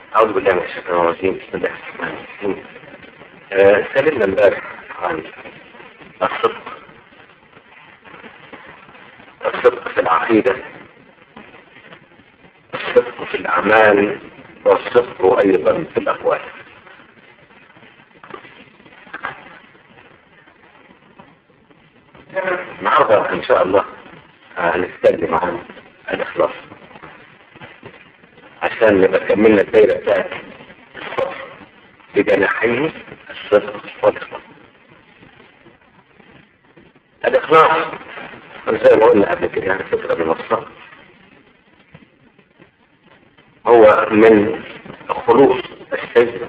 أعوذ بالله من الشيطان الرجيم بسم الله الرحمن الرحيم آه، سألنا امبارح عن الصدق الصدق في العقيدة الصدق في الأعمال والصدق أيضا في الأقوال النهارده إن شاء الله هنتكلم عن الإخلاص عشان نبقى كملنا الدايرة بتاعت الصدق بجناحيه الصدق والإخلاص الإخلاص زي ما قلنا قبل كده يعني فكرة من الصدق هو من خلوص الشيء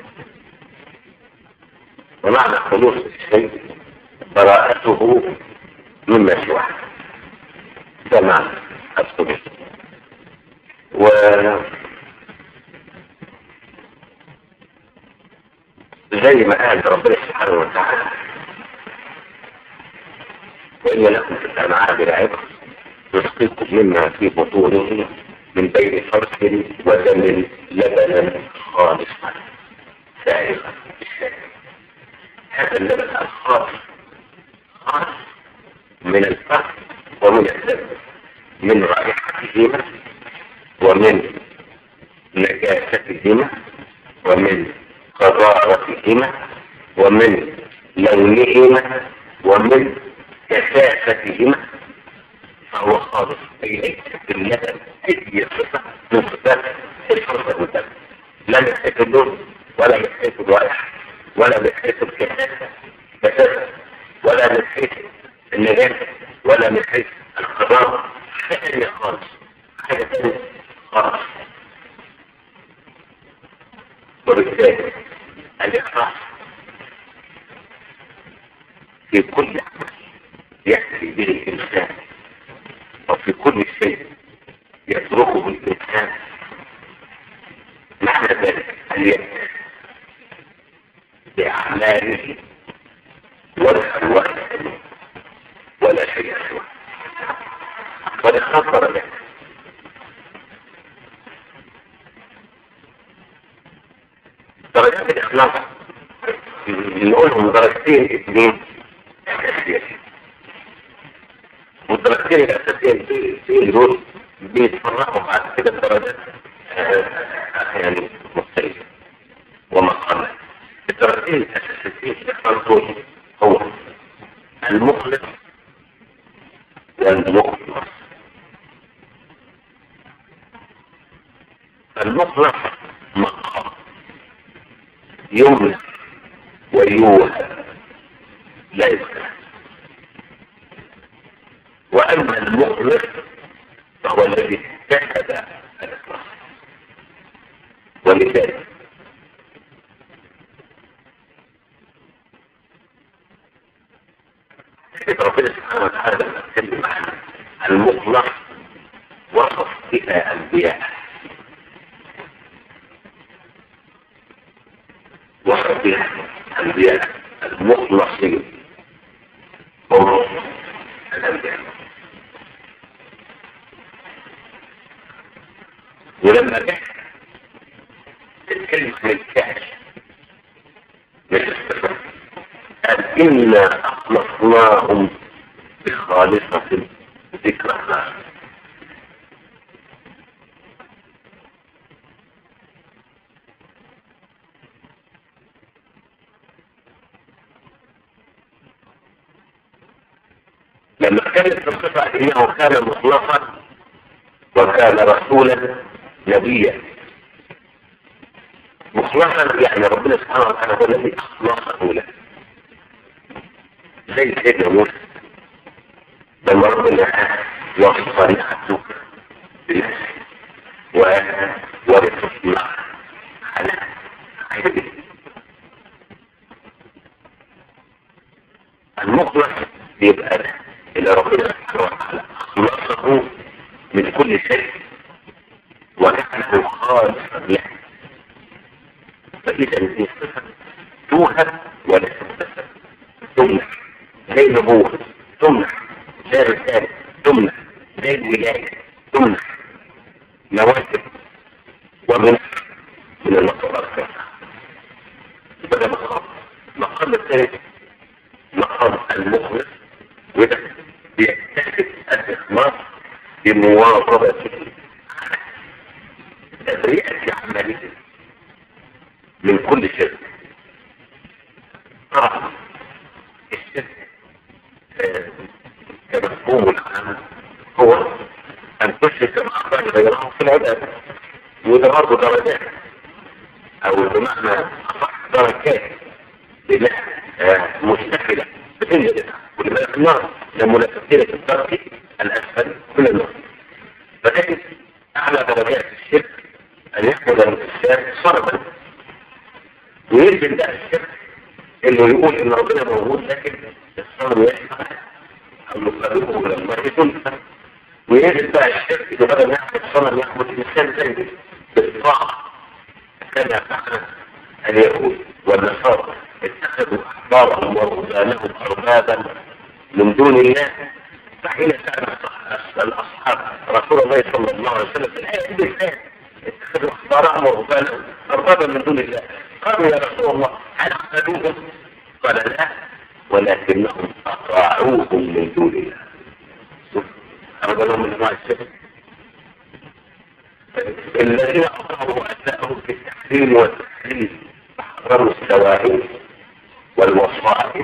ومعنى خلوص الشيء براءته مما سواه ده معنى الصدق و زي ما قال ربنا سبحانه وتعالى وإن لكم في الأنعام العبر نسقيكم مما في بطونه من بين فرث ودم لبنا خالصا سائغا بالشارع هذا اللبن الخالص خالص من الفرث ومن الدم من رائحتهما ومن نجاستهما ومن قذارتهما ومن لونهما ومن كثافتهما فهو خالص اي ليس باللبن اي صفه من صفات الفرد والدم لا من حيث اللون ولا من حيث الرائحه ولا من حيث الكثافه كثافه ولا من حيث النجاسه ولا من حيث القذاره حاجه ثانيه خالص حاجه ثانيه خالص وبالتالي الإخلاص في كل عمل يأتي به الإنسان وفي كل شيء يتركه الإنسان معنى ذلك أن يأتي بأعماله ولا ألوان ولا شيء سواه والإخلاص درجات درجات الإخلاص نقولهم درجتين اثنين أساسيين والدرجتين الأساسيين في دول بيتفرقوا بعد كده درجات يعني مختلفة ومقامات الدرجتين الأساسيين في الإخلاص دول هو المخلص والمخلص المخلص مقام يملك ويوهب لا يذكر واما المخلص فهو الذي اجتهد الاخلاص ولذلك ربنا سبحانه وتعالى لما اتكلم عن المخلص وصف بها انبياء وصف بها انبياء المخلصين هم الانبياء ولما جاء الكلمة من الكاش من الاستفاق قال إنا أخلصناهم بخالصة ذكر الله لما كانت الصفة انه كان مخلصا وكان رسولا نبيا مخلصا يعني ربنا سبحانه وتعالى هو الذي اخلصه له زي سيدنا موسى لما ربنا وصف نعمته بنفسه ورسول على عبده المخلص بيبقى ده اللي ربنا سبحانه وتعالى خلصه من كل شيء وجعله خالصا له فإذا هذه الصفة توهب ولا تكتسب تمنح زي النبوة تمنح زي الرسالة تمنح زي الولاية تمنح نواسب ومنح من الله يقترب مقام المخلص وده بيكتسب الإخلاص بمواظبته تبرئة عمله من كل شرك طبعا الشرك كمفهوم العام هو أن تشرك مع الله غيره في العبادة وده برضه درجات أو بمعنى أصح درجات بناء مستقلة بتنجد ولذلك النار لما نفسيرة الترك الأسفل من النار فتجد أعلى درجات الشرك أن يحفظ الإنسان صربا ويجب ده الشرك إنه يقول إن ربنا موجود لكن الصبر يحفظ أو يقربه من الله يكون ويجب بقى الشرك إذا بدل ما يحفظ صنم يحفظ الإنسان زيه بالطاعة كما فعل اليهود والنصارى اتخذوا احبارهم ورهبانهم اربابا من دون الله فحين كان الاصحاب رسول الله صلى الله عليه وسلم في الايه بالذات اتخذوا احبارهم ورهبانهم اربابا من دون الله قالوا يا رسول الله هل اخذوهم قال لا ولكنهم اطاعوهم من دون الله شوف اربابا من انواع الشرك الذين اطاعوا ابنائهم في التحريم والتحريم حرموا السواعي والوصائف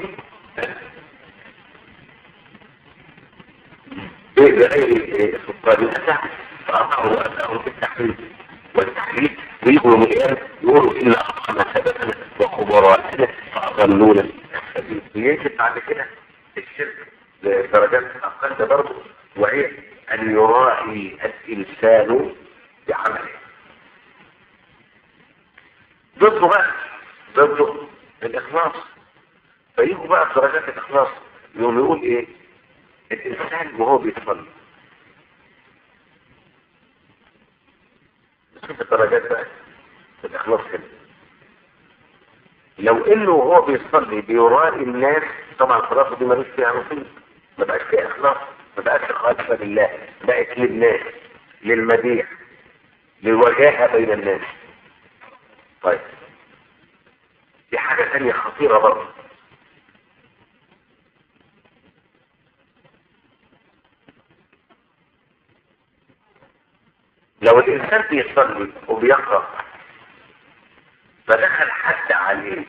بغير سلطان الأسع فأطاعوا أبنائهم في التحريم والتحريم ويقولوا من يقولوا إن أطعنا سببنا وخبرائنا فأضلونا السبيل يجب بعد كده الشرك لدرجات أقل ده برضه وهي أن يراعي الإنسان بعمله ضده بقى ضده الإخلاص فيجوا بقى في درجات الإخلاص يقوم يقول إيه الإنسان وهو بيصلي شوف الدرجات بقى في الإخلاص كده لو إنه وهو بيصلي بيرائي الناس طبعا خلاص دي ملوش فيها نصيب ما بقاش فيها إخلاص ما بقاش خالصة لله بقت للناس للمديح للوجاهة بين الناس طيب دي حاجة تانية خطيرة برضه لو الإنسان بيصلي وبيقرأ فدخل حد عليه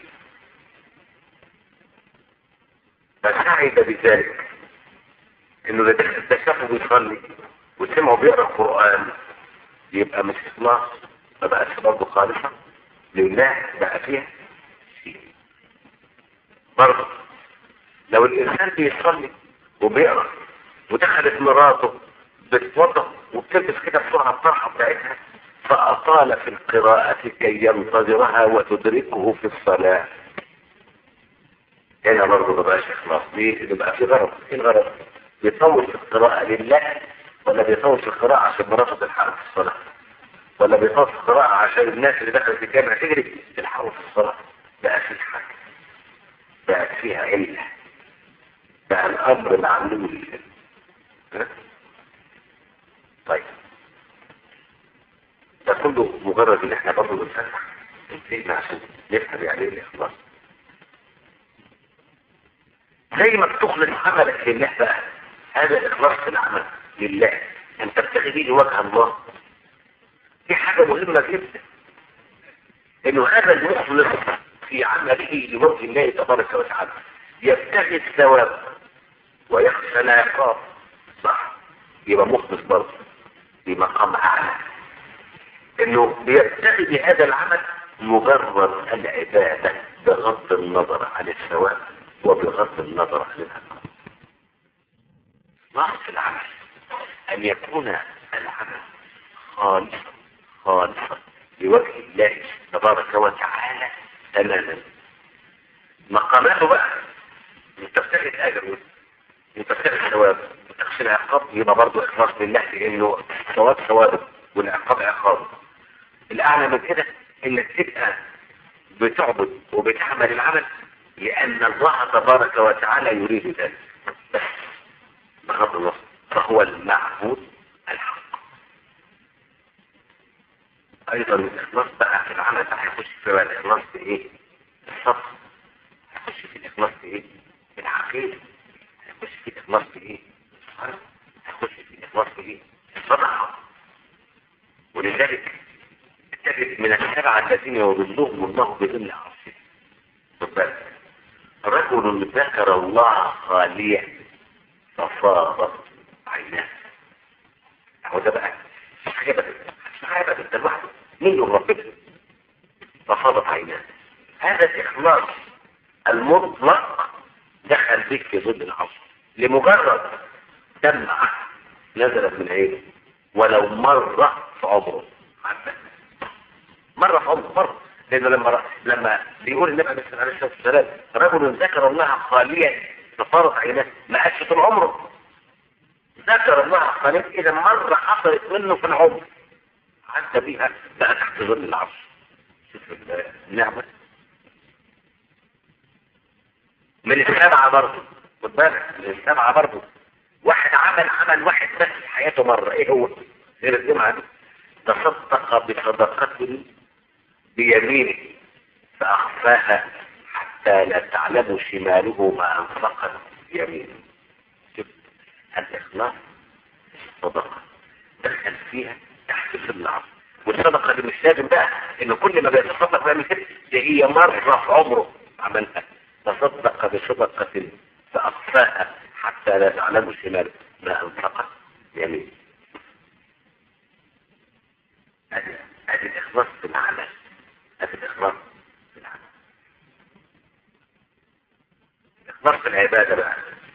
فسعد بذلك انه اللي دخل ده شافه بيصلي وسمعه بيقرا القران يبقى مش اخلاص ما بقاش برضه خالصه لله بقى فيها شيء برضه لو الانسان بيصلي وبيقرا ودخلت مراته بتوضح وبتلبس كده بسرعه الطرحه بتاعتها فاطال في القراءه كي ينتظرها وتدركه في الصلاه هنا برضه ما بقاش اخلاص ليه؟ يبقى في غرض ايه الغرض؟ بيطول في القراءه لله ولا بيطول في القراءه عشان مراته تلحق في الصلاه؟ ولا بيطول في القراءه عشان الناس اللي دخلت الجامع تجري تلحقوا في الصلاه؟ بقى في حاجه بقت فيها عله بقى الامر معلول ها؟ طيب ده كله مجرد ان احنا برضه بنفتح الفهم عشان نفهم يعني ايه الاخلاص زي ما بتخلص عملك لله بقى هذا اخلاص في العمل لله انت بتبتغي بيه لوجه الله دي حاجه مهمه جدا انه هذا المخلص في عمله لوجه الله تبارك وتعالى يبتغي الثواب ويخشى العقاب صح يبقى مخلص برضه في مقام اعلى انه بيبتغي بهذا العمل مجرد العباده بغض النظر عن الثواب وبغض النظر عن العقاب نقص العمل ان يكون العمل خالصا خالصا لوجه الله تبارك وتعالى تماما مقاماته بقى انت بتاخد اجر انت بتاخد ثواب وتخشى العقاب يبقى برضه اخلاص لله لانه ثواب ثواب والعقاب عقاب الاعلى من كده انك تبقى بتعبد وبتعمل العمل لان الله تبارك وتعالى يريد ذلك بس بغض النظر فهو المعبود الحق ايضا الاخلاص بقى في العمل بقى هيخش في الاخلاص في ايه الصبر هيخش في الاخلاص اخلاص في ايه في العقيدة هيخش في اخلاص في ايه الصلاة هيخش في اخلاص في ايه الصدقة ولذلك تجد من السبعة الذين يظلهم الله بظل عرشه خد بالك رجل ذكر الله خاليا ففاضت عيناه هو ده بقى مش حاجة بقى مش حاجة بقى انت لوحده منه ربنا ففاضت عيناه هذا الإخلاص المطلق دخل بك في ظل العصر لمجرد دمعة نزلت من عينه ولو مرة في عمره مرة في عمره مرة لأنه لما لما بيقول النبي عليه الصلاة والسلام رجل ذكر الله خاليا فصارت عيناه ما قالش طول عمره ذكر الله خاليا إذا مرة حصلت منه في العمر عدى بيها بقى تحت ظل العصر شوف النعمة من السبعة برضه خد بالك من السبعة برضه واحد عمل عمل واحد بس في حياته مرة ايه هو غير الجمعة دي تصدق بصدقة بيمينه فأخفاها حتى لا تعلم شماله ما أنفقت يمينه شوف الإخلاص الصدقة دخل فيها تحت في العصر والصدقة دي مش لازم بقى إن كل ما بيتصدق بيعمل كده دي هي مرة في عمره عملها تصدق بصدقة فأخفاها حتى لا تعلم شماله ما أنفقت يمينه هذا هذا الإخلاص في العمل هذا الإخلاص في العمل الإخلاص في العبادة بقى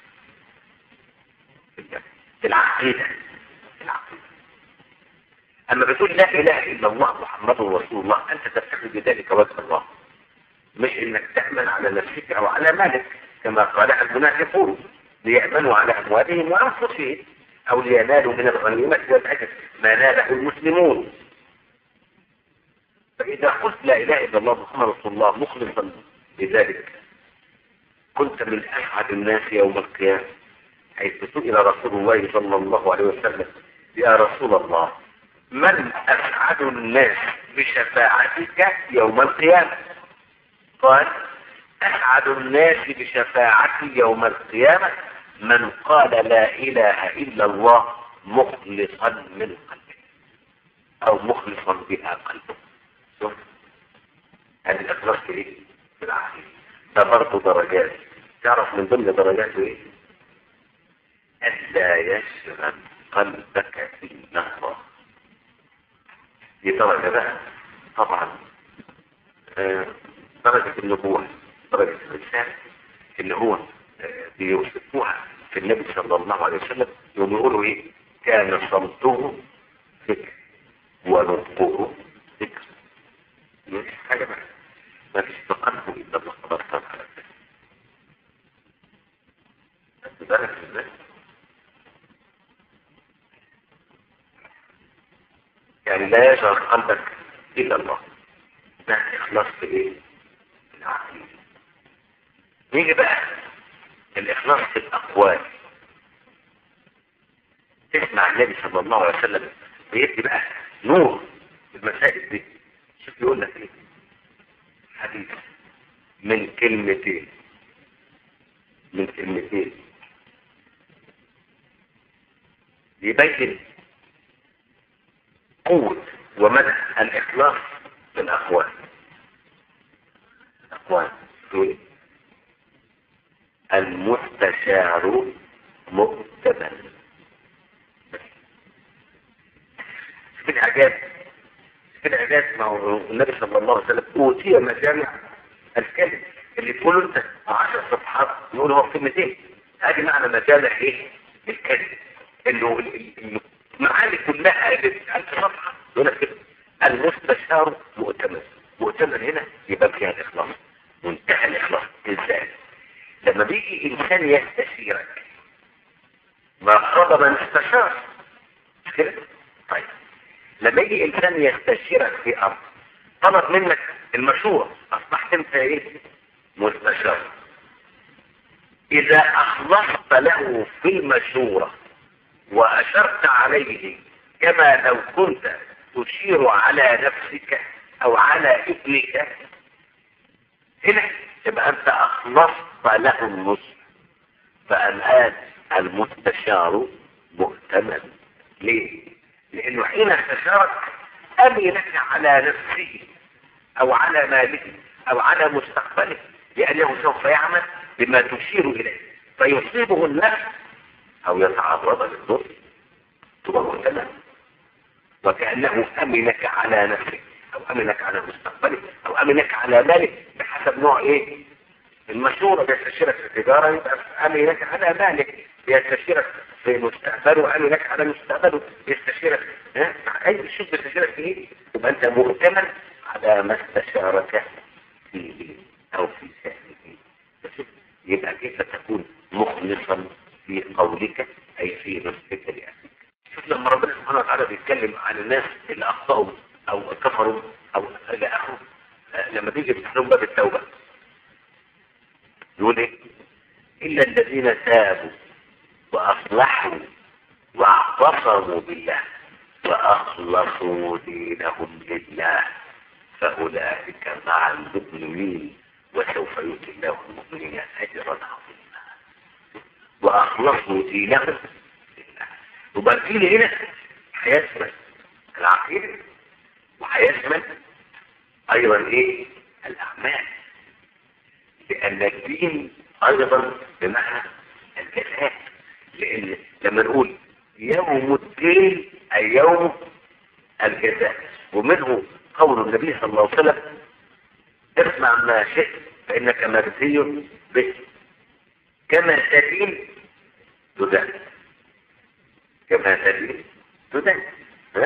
في العقيدة في العقيدة أما بتقول لا إله إلا الله محمد رسول الله أنت تفتخر بذلك وجه الله مش إنك تأمن على نفسك أو على مالك كما قالها المنافقون ليأمنوا على أموالهم وأنفسهم أو لينالوا من الغنيمة والأجر ما ناله المسلمون فإذا قلت لا إله إلا الله محمد رسول الله مخلصا بذلك كنت من أسعد الناس يوم القيامة حيث سئل رسول الله صلى الله عليه وسلم يا رسول الله من أسعد الناس بشفاعتك يوم القيامة قال أسعد الناس بشفاعتي يوم القيامة من قال لا إله إلا الله مخلصا من قلبه أو مخلصا بها قلبه شوف هذه الإخلاص في إيه؟ في العقيدة ده برضه درجات تعرف من ضمن درجاته إيه؟ ألا يشغل قلبك إلا الله دي درجة بقى طبعا آه درجة النبوة درجة الرسالة اللي هو آه بيوصفوها في النبي صلى الله عليه وسلم يوم يقولوا ايه كان صمته ذكر ونطقه ذكر مش حاجة بقى ما فيش تقلب إلا الله تبارك وتعالى بس بالك ازاي يعني لا يشعر قلبك إلا الله ده إخلاص في إيه؟ في العقيدة نيجي بقى الإخلاص في الأقوال تسمع النبي صلى الله عليه وسلم بيدي بقى نور في المسائل دي شوف يقول لك إيه حديث من كلمتين من كلمتين يبين قوة ومدى الإخلاص في الأقوال الأقوال دول المستشار مؤتمن في الإعجاز في الإعجاز ما هو النبي صلى الله عليه وسلم أوتي مجامع الكلم اللي تقوله أنت عشر صفحات يقول هو كلمتين هذه معنى مجامع إيه؟ الكلم إنه المعاني كلها اللي ألف صفحة يقول لك كده المستشار مؤتمن مؤتمن هنا يبقى فيها الإخلاص منتهى الإخلاص إزاي لما بيجي إنسان يستشيرك ما خاض من استشار مش كده طيب لما يجي إنسان يستشيرك في أمر طلب منك المشورة أصبحت أنت إيه مستشار إذا أخلصت له في المشورة وأشرت عليه كما لو كنت تشير على نفسك أو على ابنك هنا يبقى انت اخلصت له النصح فالان المستشار مؤتمن ليه لانه حين استشارك امنك على نفسه او على ماله او على مستقبله لانه سوف يعمل بما تشير اليه فيصيبه النفس او يتعرض للضر تبقى مؤتمن وكأنه أمنك على نفسك أو أمنك على مستقبلك أو أمنك على مالك بحسب نوع إيه المشورة بيستشيرك في التجارة يبقى أمنك على مالك بيستشيرك في مستقبله أمنك على مستقبله بيستشيرك ها أي شيء بيستشيرك في إيه يبقى أنت مؤتمن على ما استشارك فيه أو في شأنه يبقى كيف تكون مخلصا في قولك أي في نفسك لأخيك شوف لما ربنا سبحانه وتعالى بيتكلم عن الناس اللي اخطأوا او كفروا او الى اخره لما بيجي يفتح لهم باب التوبه يقول ايه الا الذين تابوا واصلحوا واعتصموا بالله واخلصوا دينهم لله فاولئك مع المؤمنين وسوف يؤتي الله المؤمنين اجرا عظيما واخلصوا دينهم يبقى الدين هنا هيشمل العقيدة وهيشمل ايضا ايه الاعمال لان الدين ايضا بمعنى الجزاء لان لما نقول يوم الدين اي يوم الجزاء ومنه قول النبي صلى الله عليه وسلم اسمع ما شئت فانك مرزي به كما تدين تدان كما تدري تدان ها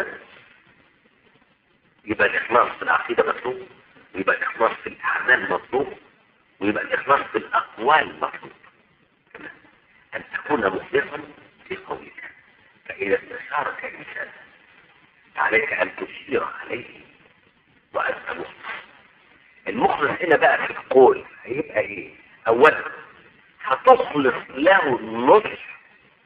يبقى الإخلاص في العقيدة مطلوب ويبقى الإخلاص في الأعمال مطلوب ويبقى الإخلاص في الأقوال مطلوب كمان أن تكون مخلصا في قولك فإذا استشارك إنسان عليك أن تشير عليه وأنت مخلص المخلص هنا بقى في القول هيبقى إيه؟ أولا هتخلص له النصح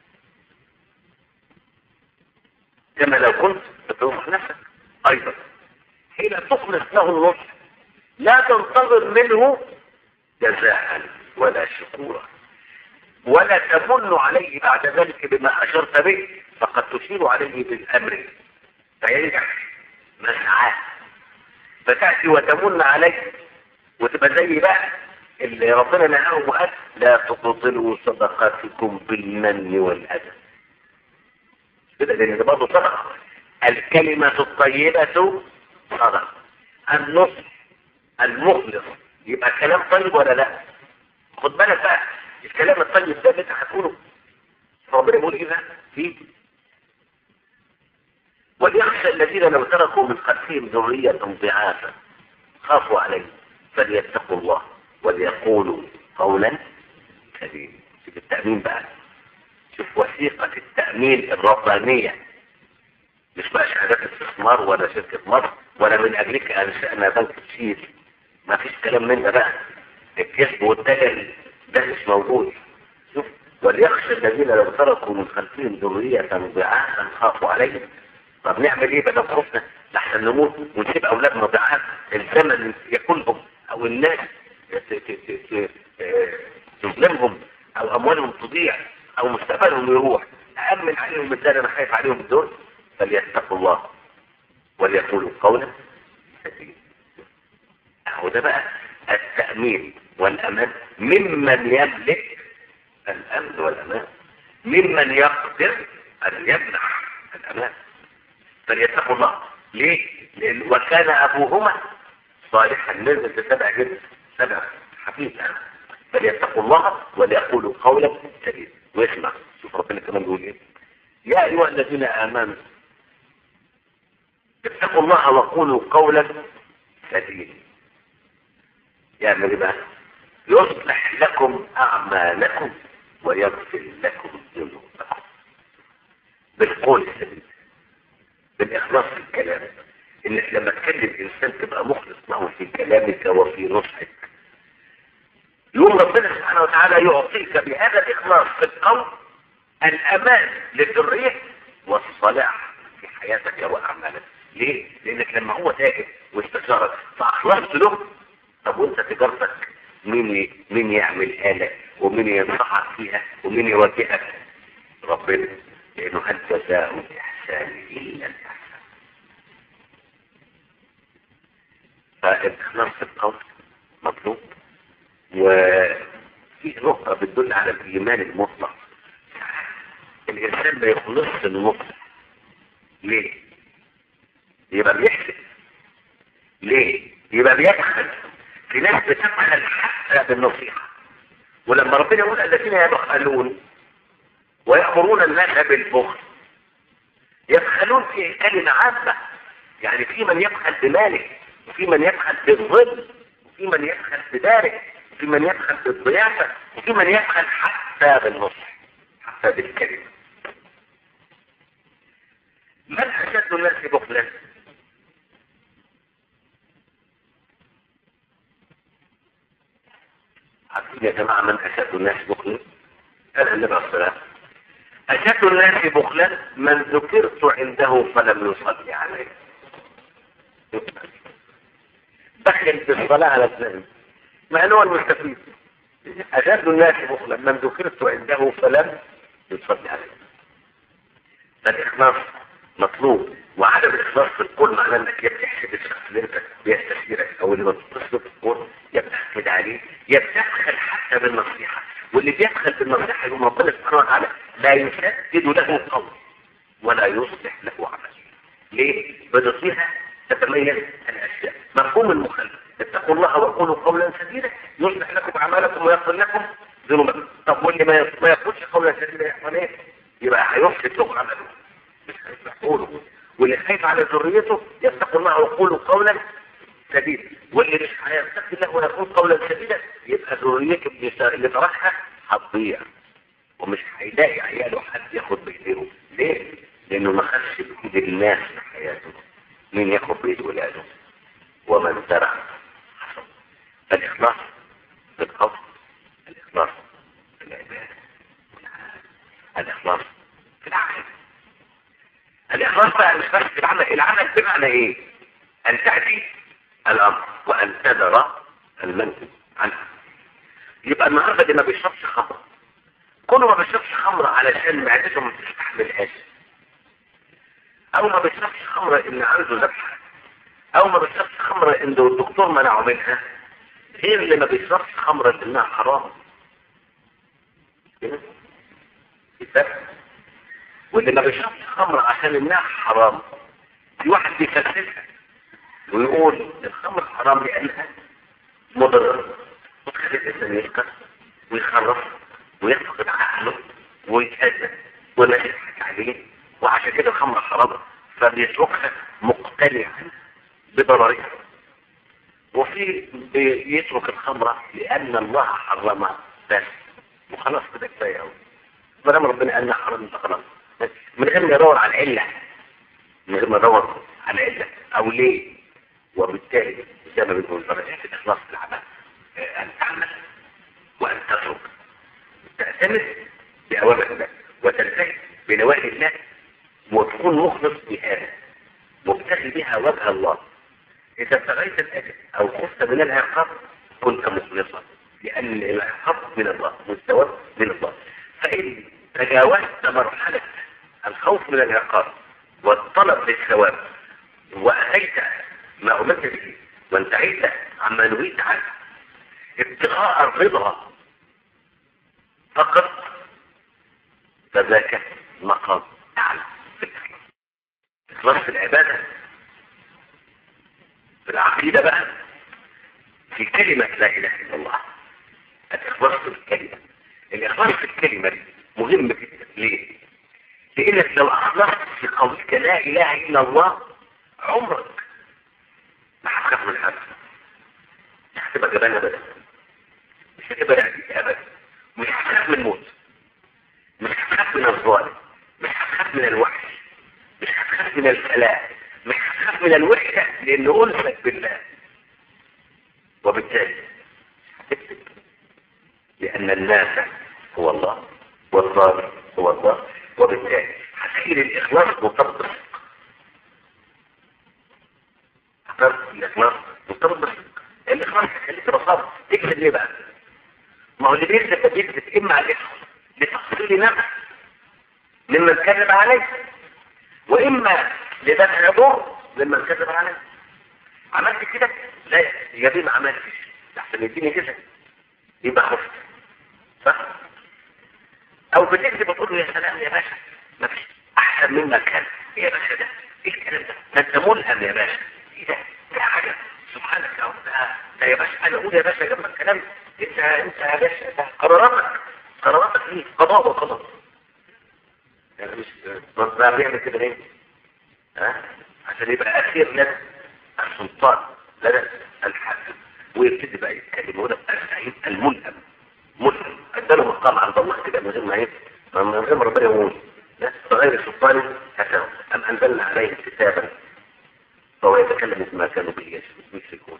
كما لو كنت بتنصح نفسك ايضا حين تخلص له النصح لا تنتظر منه جزاء ولا شكورا ولا تمن عليه بعد ذلك بما اشرت به فقد تشير عليه بالامر فينجح مسعاه فتاتي وتمن عليه وتبقى زي بقى اللي ربنا نهاه وقال لا تبطلوا صدقاتكم بالمن والاذى كده لان ده برضه صدقه الكلمه الطيبه صدقه النصح المخلص يبقى كلام طيب ولا لا خد بالك بقى الكلام الطيب ده اللي انت هتقوله ربنا بيقول ايه بقى فيه وليخشى الذين لو تركوا من خلفهم ذرية ضعافا خافوا عليه فليتقوا الله وليقولوا قولا سديدا شوف التأمين بقى شوف وثيقة التأمين الربانية مش بقى شهادات استثمار ولا شركة مصر ولا من أجلك أنشأنا بنك تشيل ما فيش كلام من ده بقى الكسب والتجري ده مش موجود شوف وليخشى الذين لو تركوا من خلفهم ذرية ضعافا خافوا عليهم طب نعمل ايه بدل خوفنا لحسن نموت ونسيب اولادنا ضعاف الزمن ياكلهم او الناس تظلمهم او اموالهم تضيع او مستقبلهم يروح أأمن عليهم ازاي انا خايف عليهم الدول فليتقوا الله وليقولوا قولا سديدا اهو ده بقى التأمين والأمان ممن يملك الأمن والأمان ممن يقدر أن يمنح الأمان فليتقوا الله ليه؟ لأن وكان أبوهما صالحا نزل بسبع جدا سبع حفيظ فليتقوا الله وليقولوا قولا سديدا واسمع شوف ربنا كمان بيقول ايه يا ايها الذين امنوا اتقوا الله وقولوا قولا سديدا يعمل ايه بقى يصلح لكم اعمالكم ويغفر لكم ذنوبكم بالقول السديد بالاخلاص في الكلام انك لما تكلم انسان تبقى مخلص له في كلامك وفي نصحك يوم ربنا سبحانه وتعالى يعطيك بهذا الاخلاص في القول الامان للذريه والصلاح في حياتك واعمالك ليه؟ لانك لما هو تاجر واستشارك فاخلصت له طب وانت تجارتك مين ي- مين يعمل آلة ومين ينصحك فيها ومين يوجهك ربنا لأنه هل جزاء الإحسان إلا الإحسان فالإخلاص في القول مطلوب وفي نقطة بتدل على الإيمان المطلق الإنسان ما يخلصش المطلق ليه؟ يبقى بيحسب ليه؟ يبقى بيبخل في ناس بتبخل حتى بالنصيحة ولما ربنا يقول الذين يبخلون ويأمرون الناس بالبخل يبخلون في كلمة عامة يعني في من يبخل بماله وفي من يبخل بالظل وفي من يبخل بداره وفي من يبخل بالضيافة وفي من يبخل حتى بالنصح حتى بالكلمة من أشد الناس بخلا عارفين يا جماعة من أشد الناس بخلا قال النبي عليه الصلاة أشد الناس بخلا من ذكرت عنده فلم يصلي عليه بخل بالصلاة على الذهن ما هو المستفيد أشد الناس بخلا من ذكرت عنده فلم يصلي عليه فالإخلاص مطلوب وعدم الإخلاص في القول معناه انك يا بتحسد الشخص اللي انت بيستشيرك او اللي بتتصل في القول يا بتحقد عليه يا بتبخل حتى بالنصيحة واللي بيبخل بالنصيحة يقوم ربنا سبحانه وتعالى لا يسدد له قول ولا يصلح له عمل ليه؟ بنصيحة تتميز الأشياء مفهوم المخالفة اتقوا الله وقولوا قولا سديدا يصلح لكم أعمالكم ويغفر لكم ذنوبكم طب واللي ما ما يقولش قولا سديدا يحصل ايه؟ يبقى هيفسد له عمله مش هيصلح قوله واللي خايف على ذريته يتقوا الله ويقولوا قولا سديدا واللي مش هيتقي الله ويقول قولا سديدا يبقى ذريته اللي اللي طرحها هتضيع ومش هيلاقي عياله حد ياخد بايديهم ليه؟ لانه ما خدش بايد الناس في حياته مين ياخد بايد ولاده ومن زرع حصل فالاخلاص في القول الاخلاص في العباده الاخلاص في العقل الاخلاص بقى مش بس في العمل العمل بمعنى ايه ان تأتي الامر وان تذر المنهي عنه يبقى النهارده اللي ما بيشربش خمر كونه ما بيشربش خمر علشان معدته ما بتستحملهاش او ما بيشربش خمر ان عنده ذبحه او ما بيشربش خمر ان الدكتور منعه منها غير اللي ما بيشربش خمر انها حرام كده؟ الذبح واللي ما بيشربش خمر عشان انها حرام في واحد بيفلسفها ويقول الخمر حرام لانها مضرة وتخلي الانسان يسكر ويخرف ويفقد عقله ويتأذى ولا يضحك عليه وعشان كده الخمر حرام فبيتركها مقتنعا بضررها وفي بيترك الخمرة لأن الله حرمها بس وخلاص كده كفاية أوي ما دام ربنا قال لنا حرام يبقى خلاص من غير ما يدور على العلة من غير ما يدور على العلة أو ليه وبالتالي زي ما بنقول درجات الإخلاص في العمل آه، أن تعمل وأن تترك تعتمد بأوامر الله وتلتزم بنواهي الله وتكون مخلص بهذا مبتغي بها وجه الله إذا ابتغيت الأجر أو خفت من العقاب كنت مخلصا لأن العقاب من الله والثواب من الله فإن تجاوزت مرحلة الخوف من العقاب والطلب للثواب وأتيت ما أمرت به وانتهيت عما نهيت عنه ابتغاء الرضا فقط فذاك مقام أعلى في الإخلاص إخلاص في العبادة في العقيدة بقى في كلمة لا إله إلا الله الإخلاص في الكلمة الإخلاص في الكلمة دي مهم جدا ليه؟ لأنك لو أخلصت في قولك لا إله إلا الله عمرك ما هتخاف من حد مش هتبقى جبان أبدا مش هتبقى رعبيك أبدا مش هتخاف من الموت مش هتخاف من الظالم مش هتخاف من الوحش مش هتخاف من الفلاح مش هتخاف من الوحدة لأن أنسك بالله وبالتالي هتكتب لأن الناس هو الله والظالم هو الله وبالتالي هتخيل الإخلاص مرتبط بالصدق هتعرف الإخلاص مرتبط بالصدق الاخلاص يخليك بصر تكذب ليه بقى ما هو اللي بيكذب ده بيكذب اما على لتحصيل نفس ممن كذب عليه واما لدفع ضر ممن كذب عليه عملت كده لا يا دي ما عملتش احسن يديني كده يبقى خفت صح او بتكذب وتقول له يا سلام يا باشا ما فيش احسن مما كان يا باشا ده ايه الكلام ده ده انت ملهم يا باشا ايه ده ده حاجه سبحانك يا رب ده ده يا باشا انا اقول يا باشا جنب الكلام انت انت يا باشا ده قراراتك قراراتك ايه قضاء وقضاء يعني مش ده بيعمل كده ليه ها عشان يبقى اخير لك السلطان لدى الحاكم ويبتدي بقى يتكلم هنا الزعيم الملهم ملهم اداله مقام عند الله كده من غير ما يبقى من غير ما ربنا يقول بغير سلطان هكذا ام انزلنا عليه كتابا فهو يتكلم بما كانوا به يشركون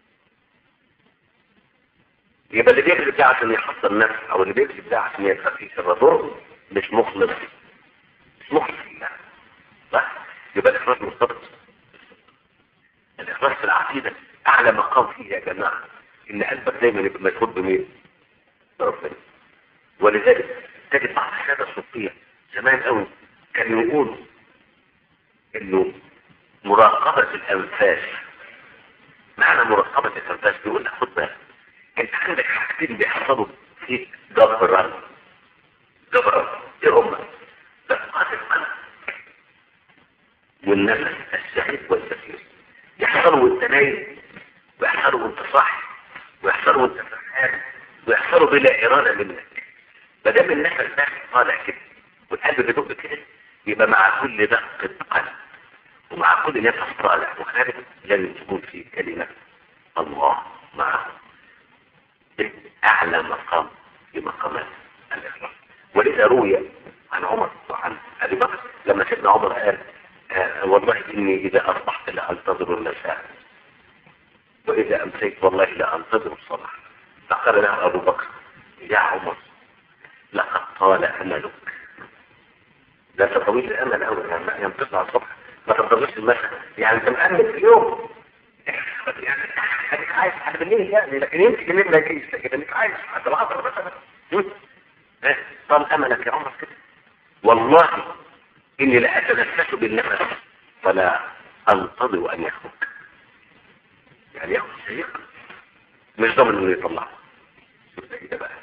يبقى اللي بيكذب ده عشان يحصل نفس او اللي بيكذب ده عشان يدفع فيه شر ضر مش مخلص مش مخلص لله صح يبقى الاخلاص مرتبط الاخلاص في العقيده اعلى مقام فيه يا جماعه ان قلبك دايما يبقى مشغول بمين ربنا ولذلك تجد بعض الساده الصوفيه زمان قوي كانوا يقولوا انه مراقبه الانفاس معنى مراقبه الانفاس بيقول لك خد بالك انت عندك حاجتين بيحصلوا في جبران جبران ايه هما دقات القلب والنفس السعيد والبصير يحصلوا وانت نايم ويحصلوا وانت صاحي ويحصلوا وانت فرحان ويحصلوا بلا اراده منك ما دام النفس ده طالع كده والقلب بيدق كده يبقى مع كل دقه قلب ومع كل نفس طالع وخارج لازم تكون في كلمه الله معه اعلى مقام في مقامات الاخلاص ولذا روي عن عمر وعن ابي بكر لما سيدنا عمر قال آه والله اني اذا اصبحت لا انتظر المساء واذا امسيت والله لا انتظر الصباح فقال له ابو بكر يا عمر لقد طال املك لا تطويل الامل او يعني تطلع الصبح ما تنتظرش المساء يعني انت مأمن في اليوم يعني انك عايز حد بالليل يعني لكن يمكن الليل ما يجيش لكن انك عايز حتى العصر مثلا طال املك يا عمر كده والله اني لا اتنفس بالنفس فلا انتظر ان يخرج يعني ياخد شهيق مش ضامن انه يطلعه كده بقى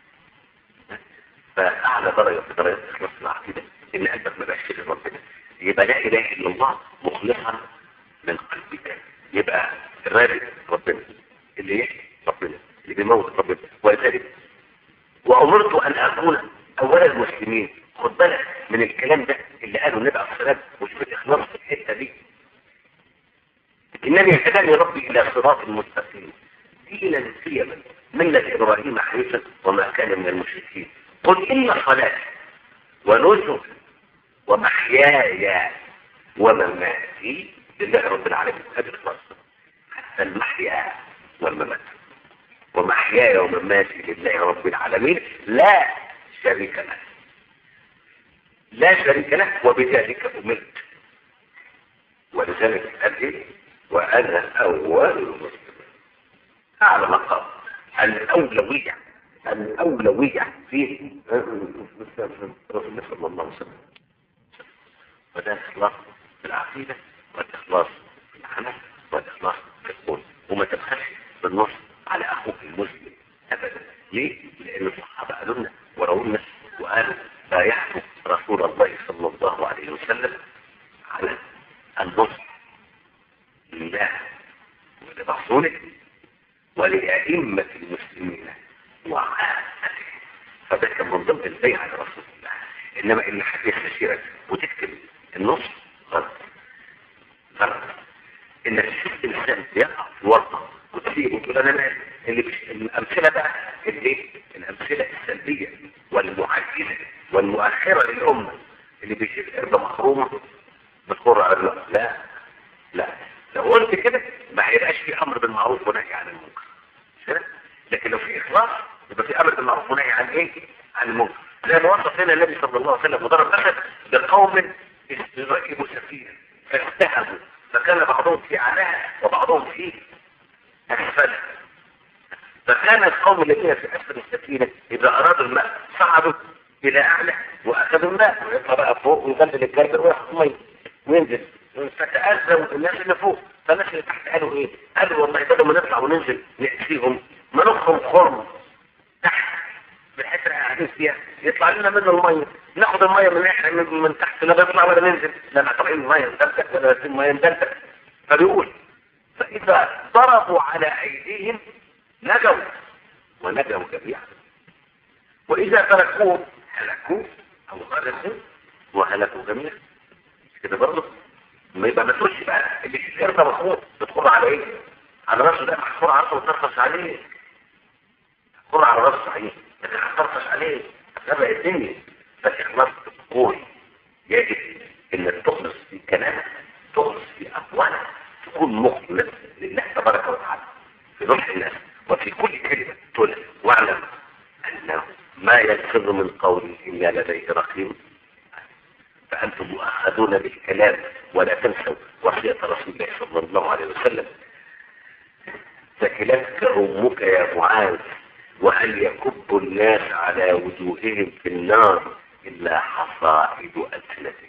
فاعلى درجه في درجات اخلاص العقيده ان قلبك ما بقاش في ربنا يبقى لا اله الا الله مخلصا من قلبك يبقى الرابط ربنا اللي يحيي ربنا اللي بيموت ربنا ولذلك وامرت ان اكون اول المسلمين خد بالك من الكلام ده اللي قاله النبي عليه الصلاه وشوف الاخلاص في الحته دي انني هداني ربي الى صراط مستقيم دينا سيما مله ابراهيم حنيفا وما كان من المشركين قل ان صلاتي ونسك ومحياي ومماتي لله رب العالمين هذه الخلاص حتى المحيا والممات ومحياي ومماتي لله رب العالمين لا شريك له لا شريك له وبذلك أمرت ولذلك قال ايه وانا اول المسلمين اعلى مقام الاولويه الاولويه في رسول الله صلى الله عليه وسلم وده اخلاص في العقيده والاخلاص في العمل والاخلاص في القول وما تبخلش بالنص على اخوك المسلم ابدا ليه؟ لان الصحابه قالوا لنا ورووا لنا وقالوا بايعت رسول الله صلى الله عليه وسلم على النصر لله ولرسوله ولأئمة المسلمين وعامته فده كان من ضمن البيعة لرسول الله إنما إن حد يستشيرك وتكتب النص غلط غلط إنك تشوف إنسان يقع في ورطة وتسيبه وتقول أنا مالي اللي بش... الأمثلة بقى اللي الأمثلة السلبية والمعجزة والمؤخرة للأمة اللي بيشيل إرضى محرومة بتخر على الوقت لا لا لو قلت كده ما هيبقاش في أمر بالمعروف ونهي عن المنكر كده لكن لو في إخلاص يبقى في أمر بالمعروف ونهي عن إيه؟ عن المنكر زي ما وصف لنا النبي صلى الله عليه وسلم وضرب مثل بقوم ركبوا سفينة فاستهموا فكان بعضهم في أعلاها وبعضهم في أسفلها فكان القوم الذين في أسفل السفينة إذا أرادوا الماء صعدوا إلى أعلى وأخذوا الماء ويطلع بقى فوق ويغلل الجبل وياخد مية وينزل فتأذوا الناس اللي فوق فالناس اللي تحت قالوا إيه؟ قالوا والله بدل ما نطلع وننزل نأتيهم ما نخرم خرم تحت بالحته اللي قاعدين فيها يطلع لنا منه الميه ناخد الميه من احنا من, من تحت لا نطلع ولا ننزل لا طالعين الميه ندلتك ولا الميه ندلتك فبيقول فاذا ضربوا على ايديهم نجوا ونجوا جميعا واذا تركوهم هلكوا او غرقوا وهلكوا جميعا كده برضه ما يبقى ما تقولش بقى اللي في الارض مخبوط بتخر على ايه؟ على راسه ده محفور عرضه وترخص عليه تخر على راسه صحيح لكن هترخص عليه هتبقى الدنيا فالاخلاص قوي يجب انك تخلص في كلامك تخلص في اقوالك تكون مخلص لله تبارك وتعالى في نصح الناس وفي كل كلمه تقولها واعلم انه ما يلفظ من قول الا لديه رقيب فانتم مؤاخذون بالكلام ولا تنسوا وصيه رسول الله صلى الله عليه وسلم ثكلتك امك يا معاذ وهل يكب الناس على وجوههم في النار إلا حصائد ألسنتهم